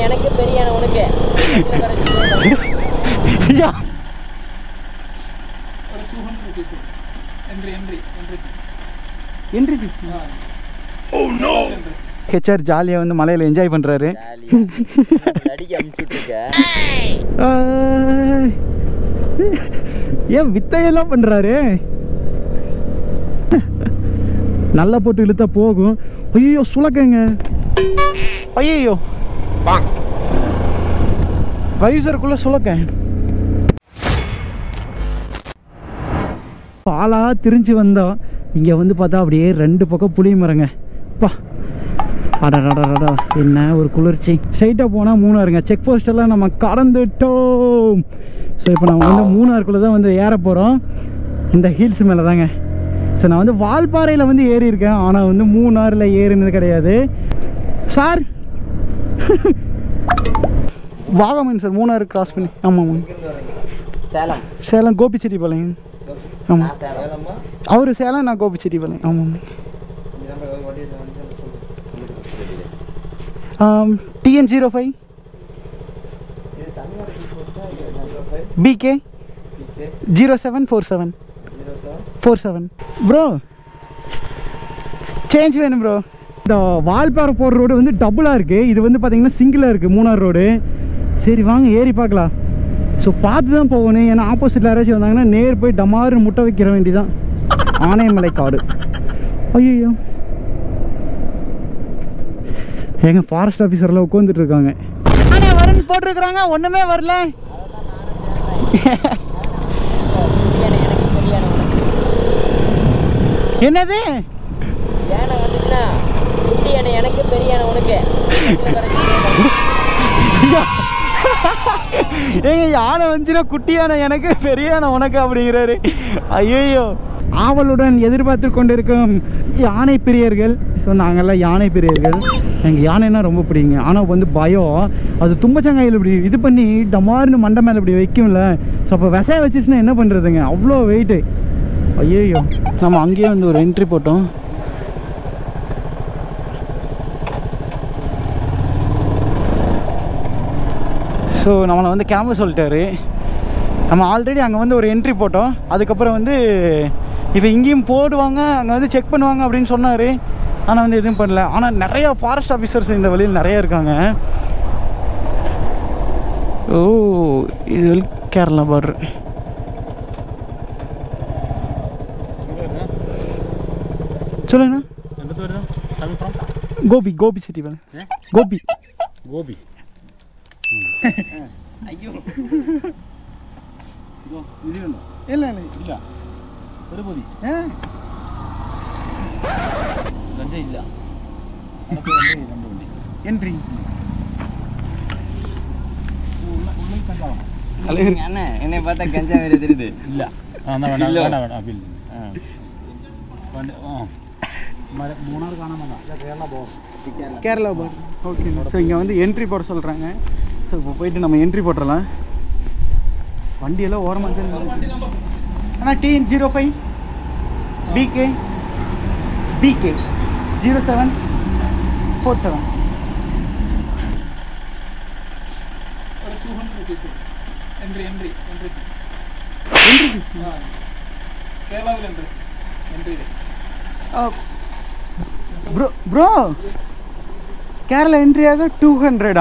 எனக்கு பெரிய யானை உனக்கு ஐயா ஒரு two hundred rupees entry entry entry entry fees HR ஜாலியாக வந்து மலையில் என்ஜாய் பண்ணுறாரு அடிக்க அமுச்சுட்ருக்க ஏன் வித்தையெல்லாம் பண்ணுறாரு நல்லா போட்டு இழுத்தா போகும் ஐயோ சுளக்கங்க ஐயோ வைசருக்குள்ள சுளக்க பாலா திரிஞ்சு வந்தோம் இங்கே வந்து பார்த்தா அப்படியே ரெண்டு பக்கம் புளிய மரங்க பா அடடடடா என்ன ஒரு குளிர்ச்சி ஸ்ட்ரைட்டாக போனால் மூணாருங்க செக் போஸ்டெல்லாம் நம்ம கடந்துட்டோம் ஸோ இப்போ நம்ம வந்து மூணாருக்குள்ளே தான் வந்து ஏற போகிறோம் இந்த ஹில்ஸ் மேலே தாங்க ஸோ நான் வந்து வால்பாறையில் வந்து ஏறி இருக்கேன் ஆனால் வந்து மூணாறில் ஏறினது கிடையாது sir Vagamon sir Munnar cross பண்ணி ஆமாம் சேலம் சேலம் கோபிச்செட்டிப்பாளையம் ஆமாம் நான் சேலம் அவர் சேலம் நான் கோபிச்செட்டிப்பாளையம் ஆமாம் TN zero five PK zero seven four seven four seven bro change வேணும் ப்ரோ இந்த வால்பாறை போகிற ரோடு வந்து டபுளாக இருக்குது இது வந்து பார்த்தீங்கன்னா சிங்கிளாக இருக்குது மூணார் ரோடு சரி வாங்க ஏறி பார்க்கலாம் ஸோ பார்த்து தான் போகணும் ஏன்னா ஆப்போசிட்டில் யாராச்சும் வந்தாங்கன்னா நேர் போய் டமாருன்னு முட்டை வைக்கிற வேண்டியதான் ஆனையமலை காடு ஐயோ எங்க ஃபாரஸ்ட் ஆஃபீஸரில் உட்காந்துட்டு இருக்காங்க ஆனால் வரன்னு போட்டிருக்கிறாங்க ஒன்றுமே வரல என்னது யானை வந்துச்சுன்னா குட்டி யானை எனக்கு பெரிய யானை உனக்கு ஏங்க யானை வந்துச்சுன்னா குட்டி யானை எனக்கு பெரிய யானை உனக்கு அப்படிங்கிறாரு ஐயோ ஆவலுடன் எதிர்பார்த்து கொண்டிருக்கும் யானை பிரியர்கள் ஸோ நாங்கள்லாம் யானை பிரியர்கள் எங்கள் யானைன்னா ரொம்ப பிடிக்குங்க ஆனால் வந்து பயம் அது தும்பச்சங்காயில் இப்படி இது பண்ணி டமார்னு மண்டை மேலே இப்படி வைக்கும்ல ஸோ அப்போ விசைய வச்சிச்சுன்னா என்ன பண்ணுறதுங்க அவ்வளோ வெயிட்டு ஐயோ நம்ம அங்கேயே வந்து ஒரு என்ட்ரி போட்டோம் ஸோ நம்மளை வந்து கேமரா சொல்லிட்டாரு நம்ம ஆல்ரெடி அங்கே வந்து ஒரு என்ட்ரி போட்டோம் அதுக்கப்புறம் வந்து இப்போ இங்கேயும் போடுவாங்க அங்கே வந்து செக் பண்ணுவாங்க அப்படின்னு சொன்னார் ஆனால் வந்து எதுவும் பண்ணல ஆனால் நிறைய ஃபாரஸ்ட் ஆஃபீஸர்ஸ் இந்த வழியில் நிறைய இருக்காங்க ஓ இது கேரளா பார்டர் சொல்லுங்கண்ணா எங்கிட்ட வருது கம்மி ஃப்ரம் கோபி கோபி சிட்டி வேலை கோபி கோபி ஐயோ இது வேணும் இல்லை இல்லை ಇಲ್ಲ ತಿರುಪತಿ ஆ ಗಂಜೆ ಇಲ್ಲ ಅದಕ್ಕೆ ಒಂದೇ ಗಂಜೆ ಉಂಡಿ என்ட்ரி ಉಳ್ಳಿ ಕಂಜಾವ அண்ணா என்னை பார்த்தா கஞ்சா மாதிரி தெரியுது ಇಲ್ಲ എന്നാ വേണ്ട ഇല്ല. വേണ്ട വേണ്ട ബിൽ ആ മര മൂന്നാർ കാണാൻ വന്ന Kerala border Kerala border okay so இங்கே வந்து என்ட்ரி போட சொல்கிறாங்க ஸோ இப்போ போயிட்டு நம்ம என்ட்ரி போட்டுடலாம் வண்டியெல்லாம் ஓரமாக அண்ணா TN zero five PK PK zero seven four seven ഒരു two hundred rupees entry entry entry entry fees കേരളത്തിൽ entry entry bro bro Kerala என்ட்ரியாக டூ ஹண்ட்ரடா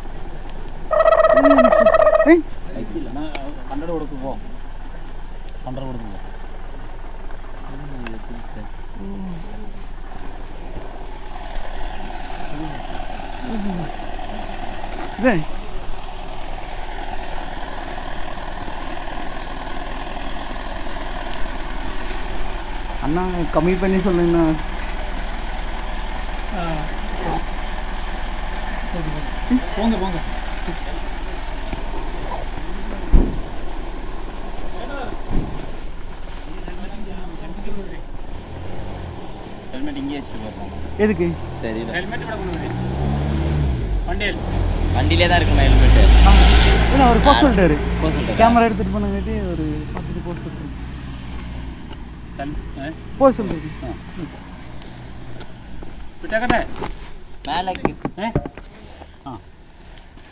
ഹൺഡ്രഡ് കൊടുക്കുമ്പോ ഹൺഡ്രഡ് കൊടുക്കുമ്പോ இது அண்ணா கம்மி பண்ணி சொல்லுங்கண்ணா போங்க போங்க ஹெல்மெட் இங்கே வச்சுட்டு போகிறோம் எதுக்கு தெரியல ஹெல்மெட் கூட கொண்டு வந்து வண்டியில் வண்டியிலே தான் இருக்குமா ஹெல்மெட்டு இல்லை அவர் போக சொல்லிட்டாரு போக சொல்லிட்டேன் கேமரா எடுத்துகிட்டு போனங்காட்டி ஒரு பார்த்துட்டு போக சொல்லிட்டாரு போக சொல்லிட்டாரு விட்டாக்கட்டே மேலே ஏ ஆ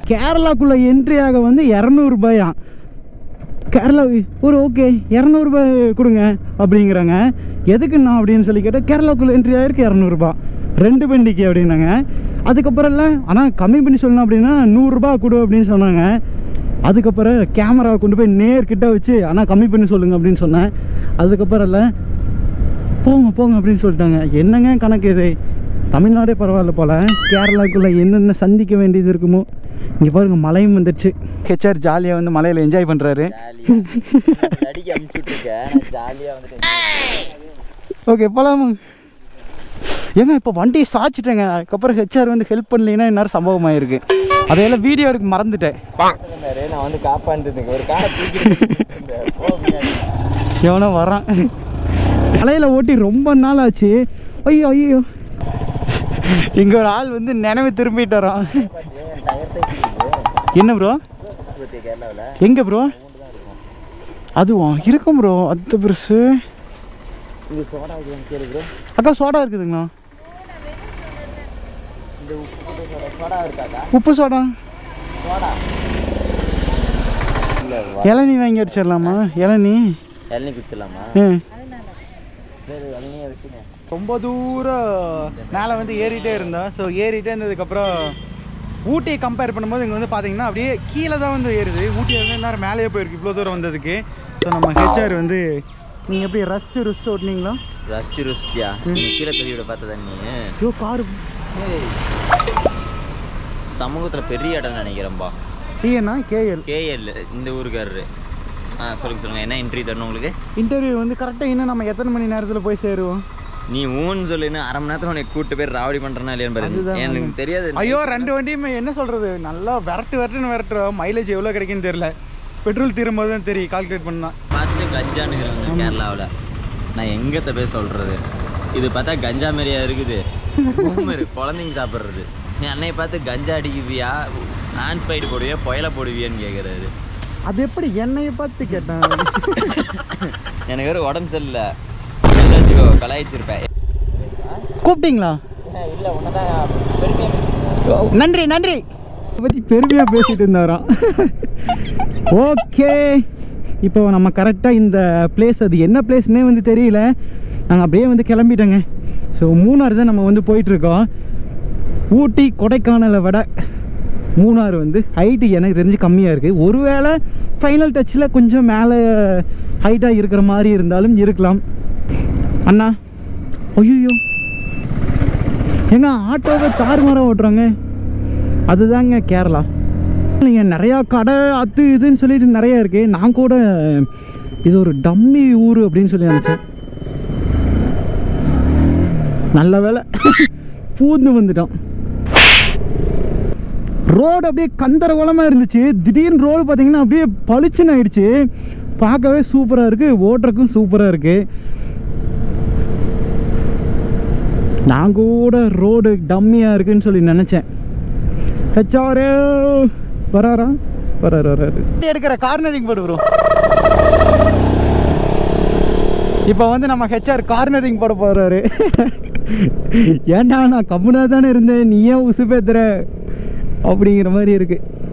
கேரளாக்குள்ளே என்ட்ரி ஆக வந்து இரநூறுபாயா கேரளா ஒரு ஓகே இரநூறுபா கொடுங்க அப்படிங்கிறாங்க எதுக்குண்ணா அப்படின்னு சொல்லி கேட்டால் கேரளாக்குள்ளே என்ட்ரி ஆகிருக்கு இரநூறுபா ரெண்டு வண்டிக்கு அப்படின்னாங்க அதுக்கப்புறம் இல்லை ஆனால் கம்மி பண்ணி சொல்லணும் அப்படின்னா நூறுரூபா கொடு அப்படின்னு சொன்னாங்க அதுக்கப்புறம் கேமராவை கொண்டு போய் நேர்கிட்ட வச்சு ஆனால் கம்மி பண்ணி சொல்லுங்க அப்படின்னு சொன்னேன் அதுக்கப்புறம் இல்லை போங்க போங்க அப்படின்னு சொல்லிட்டாங்க என்னங்க கணக்கு இது தமிழ்நாடே பரவாயில்ல போல் கேரளாக்குள்ளே என்னென்ன சந்திக்க வேண்டியது இருக்குமோ இங்கே பாருங்க மழையும் வந்துடுச்சு ஹெச்ஆர் ஜாலியாக வந்து மலையில் என்ஜாய் பண்ணுறாரு ஜாலியாக அடிக்க அமுச்சுட்ருக்கேன் ஜாலியாக வந்துட்டு ஓகே போலாமா ஏங்க இப்போ வண்டியை சாய்ச்சிட்டேங்க அதுக்கப்புறம் ஹெச்ஆர் வந்து ஹெல்ப் பண்ணலைன்னா இன்னொரு சம்பவம் ஆயிருக்கு அதையெல்லாம் வீடியோ எடுக்க மறந்துட்டேன் இருந்தாரு நான் வந்து காப்பாந்துருந்தேங்க ஒரு காரை தூக்கி போ பின்னாடி. எவனோ வரான் மலையில் ஓட்டி ரொம்ப நாள் ஆச்சு ஐயோ ஐயோ இங்கே ஒரு ஆள் வந்து நினைவு திரும்பிட்டு வரான் பாத்தியா, என் டயர் சைஸ் இருக்குது என்ன ப்ரோ பார்த்தியா கேரளாவில் எங்கே ப்ரோ அதுவா இருக்கும் ப்ரோ அது பெருசு இங்கே சோடா இது கேளு ப்ரோ அக்கா சோடா இருக்குதுங்களா இந்த உப்பு போட்டு சோடா சோடா இருக்காக்கா உப்பு சோடா சோடா இல்லை இளநீ வாங்கி அடிச்சிடலாமா இளநீ இளநீ குடிச்சிடலாமா ம் சரி இளநியே வச்சுங்க ரொம்ப தூரம் மேலே வந்து ஏறிட்டே இருந்தோம் ஸோ ஏறிட்டே இருந்ததுக்கப்புறம் ஊட்டியை கம்பேர் பண்ணும்போது இங்கே வந்து பார்த்தீங்கன்னா அப்படியே கீழே தான் வந்து ஏறுது ஊட்டி வந்து நேரம் மேலேயே போயிருக்கு இவ்வளோ தூரம் வந்ததுக்கு ஸோ நம்ம ஹெச்ஆர் வந்து நீங்கள் எப்படி ரசிச்சு ருசிச்சு ஓட்டினீங்களா ரசிச்சு ருசிச்சியா நீ கீழே பெரிய விட பார்த்ததா நீ ஐயோ காரு சமூகத்தில் பெரிய இடம் நினைக்கிறேன்பா டிஎன்னா கேஎல் கேஎல் இந்த ஊருக்காரரு ஆ சொல்லுங்க சொல்லுங்க என்ன என்ட்ரி தரணும் உங்களுக்கு இன்டர்வியூ வந்து கரெக்டாக இன்னும் நம்ம எத்தனை மணி நேரத்தில் போய் சேருவோம் நீ ஊன்னு சொல்லுன்னு அரை மணி நேரத்தில் உனக்கு கூட்டு பேர் ராவடி பண்ணுறனா இல்லையான்னு பாரு அதுதான் எனக்கு தெரியாது ஐயோ ரெண்டு வண்டியுமே என்ன சொல்கிறது நல்லா விரட்டு விரட்டுன்னு விரட்டுறோம் மைலேஜ் எவ்வளோ கிடைக்குன்னு தெரியல பெட்ரோல் தீரும்போது தான் தெரியும் கால்குலேட் பண்ணால் பார்த்து கஞ்சான்னு வந்து கேரளாவில் நான் எங்கத்த போய் சொல்கிறது இது பார்த்தா கஞ்சா மாதிரியா இருக்குது பூமரு குழந்தைங்க சாப்பிட்றது நீ அன்னைய பார்த்து கஞ்சா அடிக்குவியா ஹேண்ட் ஸ்பைட் போடுவியா புயல போடுவியான்னு கேட்குறாரு அது எப்படி என்னைய பார்த்து கேட்டேன் எனக்கு வேறு உடம்பு சரியில்லை வச்சுக்கோ கலாய்ச்சிருப்பேன் கூப்பிட்டீங்களா இல்லை உன்னதான் பெருமையாக நன்றி நன்றி இதை பற்றி பெருமையாக பேசிட்டு இருந்தாராம் ஓகே இப்போ நம்ம கரெக்டாக இந்த பிளேஸ் அது என்ன பிளேஸ்னே வந்து தெரியல நாங்கள் அப்படியே வந்து கிளம்பிட்டோங்க ஸோ மூணார் தான் நம்ம வந்து போயிட்டுருக்கோம் ஊட்டி கொடைக்கானலை விட மூணார் வந்து ஹைட்டு எனக்கு தெரிஞ்சு கம்மியாக இருக்குது ஒருவேளை ஃபைனல் டச்சில் கொஞ்சம் மேலே ஹைட்டாக இருக்கிற மாதிரி இருந்தாலும் இருக்கலாம் அண்ணா ஐயோ எங்க ஆட்டோவை தாறுமாறாக ஓட்டுறாங்க அதுதாங்க கேரளா இல்லைங்க நிறையா கடை அது இதுன்னு சொல்லிட்டு நிறைய இருக்கு நான் கூட இது ஒரு டம்மி ஊர் அப்படின்னு சொல்லி நினச்சேன் நல்ல வேலை பூந்து வந்துட்டோம் ரோடு அப்படியே கந்தரகோலமாக இருந்துச்சு திடீர்னு ரோடு பார்த்தீங்கன்னா அப்படியே பளிச்சுன்னு ஆயிடுச்சு பார்க்கவே சூப்பராக இருக்குது ஓட்டுறக்கும் சூப்பராக இருக்குது நான் கூட ரோடு டம்மியாக இருக்குன்னு சொல்லி நினச்சேன் ஹெச்ஆர் வராரா வராரு வராரு எடுக்கிற கார்னரிங் போட்டு ப்ரோ இப்போ வந்து நம்ம ஹெச்ஆர் கார்னரிங் போட போகிறாரு ஏன்டா நான் கம்முனா தானே இருந்தேன் நீ ஏன் உசு பேத்துற அப்படிங்கிற மாதிரி இருக்கு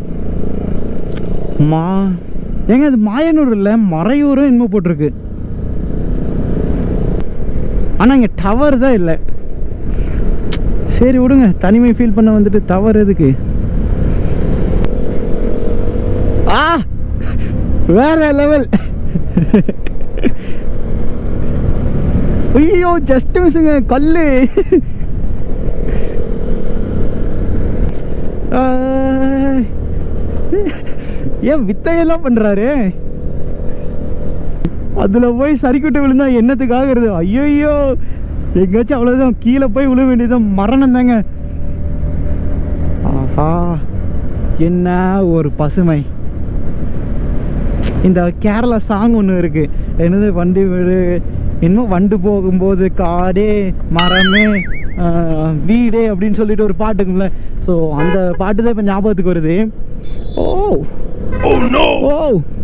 மா ஏங்க அது மாயனூர் இல்லை மறையூரும் என்னமோ போட்டிருக்கு ஆனால் இங்கே டவர் தான் இல்லை சரி விடுங்க தனிமை ஃபீல் பண்ண வந்துட்டு தவறு எதுக்கு ஆ வேற லெவல் ஐயோ ஜஸ்ட் மிஸ்ஸுங்க கல்லு ஆ, ஏன் வித்தையெல்லாம் பண்றாரு அதுல போய் சரிக்கிட்டு விழுந்தா என்னத்துக்கு ஆகுறது ஐயோ எங்கேயாச்சும் அவ்வளோதான் கீழே போய் விழ வேண்டியதான் மரணம் தாங்க ஆஹா என்ன ஒரு பசுமை இந்த கேரளா சாங் ஒன்று இருக்கு என்னது வண்டி வீடு இன்னும் வண்டு போகும்போது காடே மரமே ஆஹ், வீடே அப்படின்னு சொல்லிட்டு ஒரு பாட்டு இருக்கும்ல ஸோ அந்த பாட்டு தான் இப்போ ஞாபகத்துக்கு வருது ஓ ஓ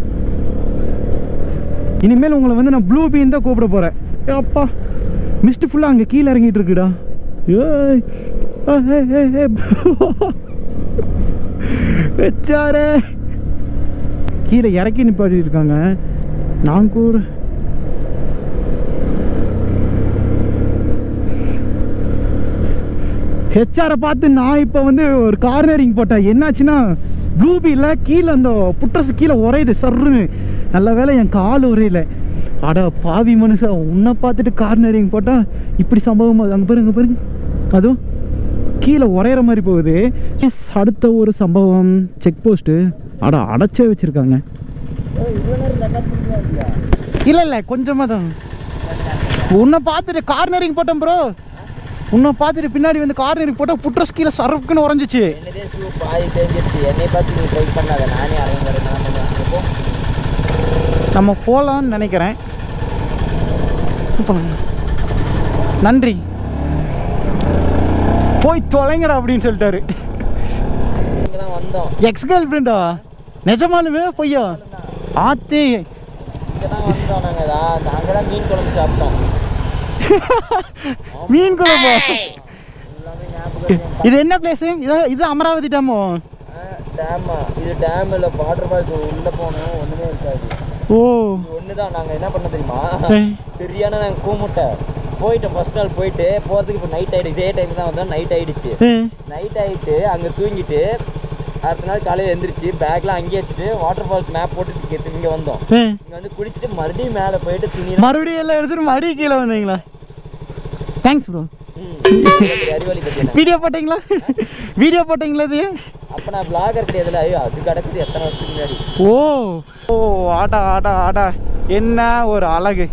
இனிமேல் உங்களை வந்து நான் ப்ளூ பீன் தான் கூப்பிட போகிறேன் அப்பா மிஸ்ட் ஃபுல்லாக அங்கே கீழே இறங்கிட்டு இருக்குடா ஏய் ஆ, ஏய், ஏய், ஏய். வச்சாரே கீழே இறக்கி நிப்பாட்டி இருக்காங்க நான் கூட ஹெச்ஆரை பார்த்து நான் இப்போ வந்து ஒரு கார்னரிங் போட்டேன் என்னாச்சுன்னா ப்ளூபியில் கீழே அந்த புட்ரஸ் கீழே உரையுது சர்ருன்னு நல்ல வேளை என் கால் உரையில அட பாவி மனுஷா உன்னை பார்த்துட்டு கார்னரிங் போட்டால் இப்படி சம்பவம் அங்கே பாருங்க பாருங்க அதுவும் கீழே உரையிற மாதிரி போகுது Yes, அடுத்த ஒரு சம்பவம் செக் போஸ்ட்டு அட அடைச்சே வச்சுருக்காங்க இல்லை இல்லை கொஞ்சமாக தான் உன்னை பார்த்துட்டு கார்னரிங் போட்டேன் ப்ரோ உன்னை பார்த்துட்டு பின்னாடி வந்து கார்னரிங் போட்டால் புட்ரஸ் கீழே சரப்புக்குன்னு உறைஞ்சிச்சு என்னதே ஷூ பாதி தெரிஞ்சிருச்சு என்னை பார்த்து நீ ட்ரை பண்ணாத நானே அரங்க வரேன் நான் வந்து போ நம்ம போகலான்னு நினைக்கிறேன் போலாம். நன்றி போய் தொலைங்கடா அப்படின்னு சொல்லிட்டாரு இங்கே தான் வந்தோம் எக்ஸ் கேர்ள் ஃப்ரெண்டா நிஜமாலுமே பொய்யா ஆத்தி இங்கே தான் வந்தோம் நாங்கள் தான் அங்கே தான் மீன் குழம்பு சாப்பிட்டோம் மீன் குழம்பு எல்லாமே ஞாபகம் இது என்ன பிளேஸு இது இது அமராவதி டேமோ டேமா இது டேம் இல்லை வாட்டர் ஃபால்ஸ் உள்ளே போகணும் ஒன்றுமே இருக்காது ஓ இது ஒன்று தான் நாங்கள் என்ன பண்ண தெரியுமா ஏய். சரியான நாங்கள் கூமுட்டை போயிட்டோம் ஃபர்ஸ்ட் நாள் போயிட்டு போகிறதுக்கு இப்போ நைட் ஆகிடுச்சு இதே டைம் தான் வந்தோம் நைட் ஆகிடுச்சு ஏ, நைட் ஆகிட்டு அங்கே தூங்கிட்டு அடுத்த நாள் காலையில் எழுந்திரிச்சு பேக்லாம் அங்கேயே வச்சுட்டு வாட்டர் ஃபால்ஸ் மேப் போட்டு இங்கே வந்தோம் ஏ. இங்கே வந்து குளிச்சுட்டு மறுபடியும் மேலே போயிட்டு துணி மறுபடியும் எல்லாம் எடுத்துட்டு மறுபடியும் கீழே வந்தீங்களா தேங்க்ஸ் ப்ரோ அறிவாளி பற்றி வீடியோ போட்டீங்களா வீடியோ போட்டீங்களா இது அப்போ நான் பிளாகர் கிடையாதுல ஐயோ அது கிடக்குது எத்தனை வருஷத்துக்கு முன்னாடி ஓ ஓ ஆடா ஆடா ஆடா என்ன ஒரு அழகு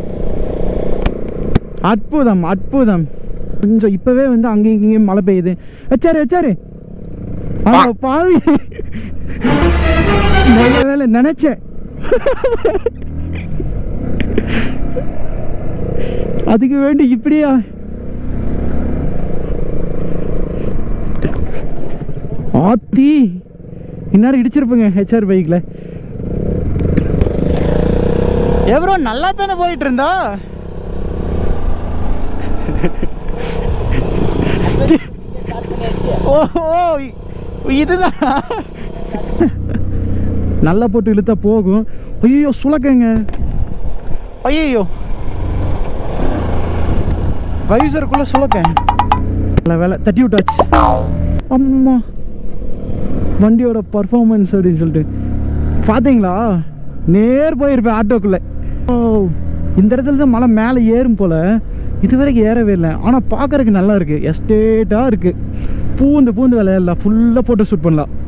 அற்புதம் அற்புதம் கொஞ்சம் இப்பவே வந்து அங்கேயும் இங்கேயும் மழை பெய்யுது வச்சாரு வச்சாரு ஆ, பாவி நல்ல வேலை நினைச்சேன் அதுக்கு வேண்டி இப்படியா ஆத்தி இந்நேரம் இடிச்சிருப்பேங்க ஹெச்ஆர் பைக்கில் எவரோ நல்லா தானே போயிட்டு இருந்தா ஓ ஓ இதுதான் நல்லா போட்டு இழுத்தா போகும் ஐயோ சுளக்கங்க ஐயோ வைசருக்குள்ள சுளக்க நல்ல வேலை தட்டி விட்டாச்சு அம்மா வண்டியோட பர்ஃபார்மன்ஸ் அப்படின்னு சொல்லிட்டு பார்த்தீங்களா நேர் போயிருப்பேன் ஆட்டோக்குள்ளே ஓ இந்த இடத்துல தான் மலை மேலே ஏறும் போல் இது வரைக்கும் ஏறவே இல்லை ஆனால் பார்க்கறதுக்கு நல்லா இருக்குது எஸ்டேட்டாக இருக்குது பூந்து பூந்து விளையாடலாம் ஃபுல்லாக ஃபோட்டோ ஷூட் பண்ணலாம்